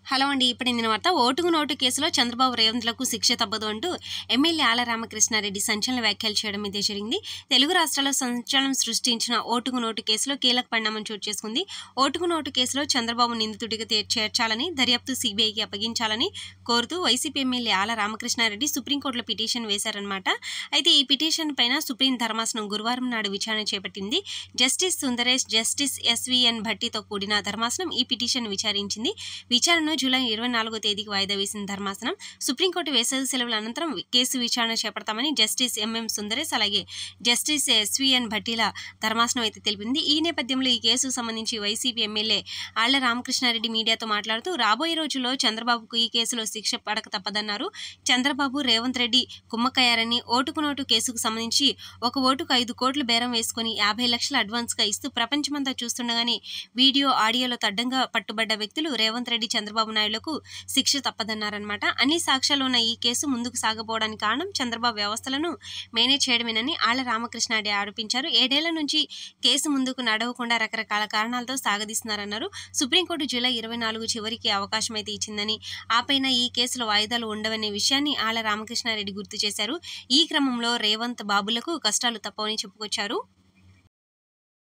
hello అండి ఇప్పుడు ఇందిన వార్త ఓటుకు నోటు కేసులో చంద్రబాబు రేవంత్లకు శిక్ష తప్పదు అంటూ ఎమ్మెల్యే ఆల రామకృష్ణారెడ్డి సంచలన వ్యాఖ్యలు చేయడం ఇదే జరిగింది తెలుగు రాష్ట్రాల్లో సంచలనం సృష్టించిన ఓటుకు నోటు కేసులో కీలక పరిణామం చోటు చేసుకుంది ఓటుకు నోటు కేసులో చంద్రబాబు నిందితుడిగా తే- చేర్చాలని దర్యాప్తు సిబిఐకి అప్పగించాలని కోరుతూ వైసీపీ ఎమ్మెల్యే ఆల రామకృష్ణారెడ్డి సుప్రీంకోర్టులో పిటిషన్ వేశారనమాట అయితే ఈ పిటిషన్ పైన సుప్రీం ధర్మాసనం గురువారం నాడు విచారణ చేపట్టింది జస్టిస్ సుందరేష్ జస్టిస్ ఎస్విఎన్ భట్టితో కూడిన ధర్మాసనం ఈ పిటిషన్ విచారించింది విచారణను జూలై ఇరవై నాలుగో తేదీకి వాయిదా వేసిన ధర్మాసనం సుప్రీంకోర్టు వేసవి సెలవుల అనంతరం కేసు విచారణ చేపడతామని జస్టిస్ ఎంఎం సుందరేష్ అలాగే జస్టిస్ ఎస్విఎన్ భట్టిల ధర్మాసనం అయితే తెలిపింది ఈ నేపథ్యంలో ఈ కేసుకు సంబంధించి వైసీపీ ఎమ్మెల్యే ఆళ్ల రామకృష్ణారెడ్డి మీడియాతో మాట్లాడుతూ రాబోయే రోజుల్లో చంద్రబాబుకు ఈ కేసులో శిక్ష పడక తప్పదన్నారు చంద్రబాబు రేవంత్ రెడ్డి కుమ్మక్కయ్యారని ఓటుకు నోటు కేసుకు సంబంధించి ఒక ఓటుకు ఐదు కోట్లు బేరం వేసుకుని యాభై లక్షల అడ్వాన్స్గా ఇస్తూ ప్రపంచమంతా చూస్తుండగానే వీడియో ఆడియోలో తడ్డంగా పట్టుబడ్డ వ్యక్తులు రేవంత్ రెడ్డి చంద్రబాబు నాయుడులకు శిక్ష తప్పదన్నారన్నమాట అన్ని సాక్ష్యాలు ఉన్న ఈ కేసు ముందుకు సాగపోవడానికి కారణం చంద్రబాబు వ్యవస్థలను మేనేజ్ చేయడమేనని ఆళ్ల రామకృష్ణారెడ్డి ఆరోపించారు ఏడేళ్ల నుంచి కేసు ముందుకు నడవకుండా రకరకాల కారణాలతో సాగదీస్తున్నారన్నారు సుప్రీంకోర్టు జూలై ఇరవై నాలుగు చివరికి అవకాశం అయితే ఇచ్చిందని ఆ పైన ఈ కేసులో వాయిదాలు ఉండవనే విషయాన్ని ఆళ్ల రామకృష్ణారెడ్డి గుర్తు చేశారు ఈ క్రమంలో రేవంత్ బాబులకు కష్టాలు తప్పవని చెప్పుకొచ్చారు